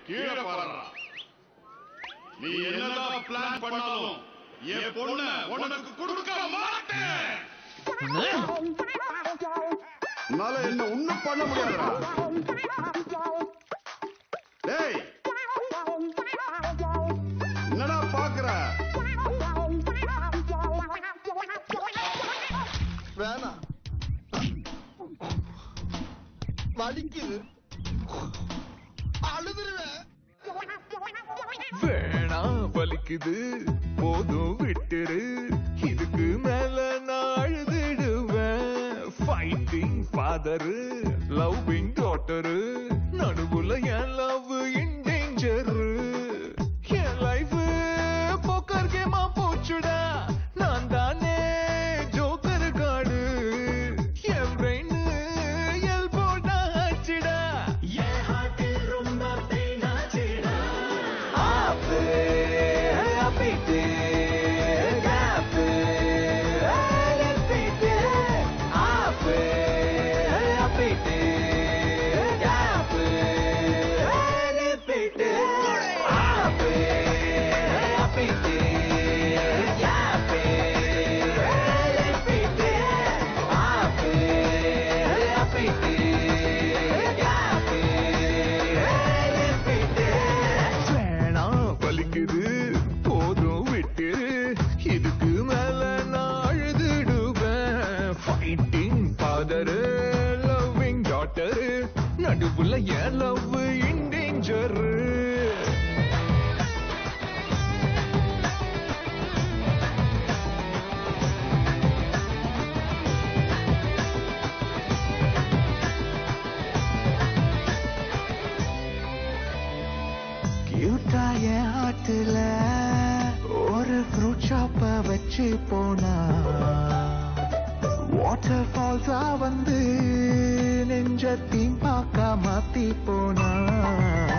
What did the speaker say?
கீழே பாடுறா நீ என்னதான் பிளான் பண்ணாலும் என் பொண்ண உனக்கு கொடுக்க மாட்டேன் உன்னால என்ன ஒண்ணும் பண்ண முடியாதுடா டேய் என்னடா பாக்குற வேணாம் வலிக்குது அழுதுருவேன் வேணாம் வலிக்குது போதும் விட்டுரு இதுக்கு மேல நான் அழுதுடுவேன் ஃபைட்டிங் ஃபாதரு லவ்விங் டாட்டரு நடுவுல என் லவ் இன் டேஞ்சரு என் லைஃப் போக்கர் கேமா போச்சுடா நான் தானே ஜோக்கர் காடு என் பிரெயின் எல் போட்டா ஆச்சுடா என் ஹார்ட் ரொம்ப பெயின் ஆச்சுடா ஆப்பு அப்பிட்டு காப்பு அப்பிட்டு ஆப்பு அப்பிட்டு காப்பு அப்பிட்டு ஆப்பு அப்பிட்டு காப்பு அப்பிட்டு ஆப்பு அப்பிட்டு காப்பு அப்பிட்டு வேணாம் வலிக்குது போதும் விட்டு இதுக்கு மேல நான் அழுதுடுவேன் ஃபைட்டிங் ஃபாதரு லவ்விங் டாட்டரு நடுவுல என் லவ் இன் டேஞ்சரு கியூட்டா என் ஆட்டுல ஒரு ஃப்ரூட் ஷாப்ப வச்சு போனா வாட்டர் ஃபால்ஸா வந்து நெஞ்சத்தையும் பார்க்க மாத்தி போனா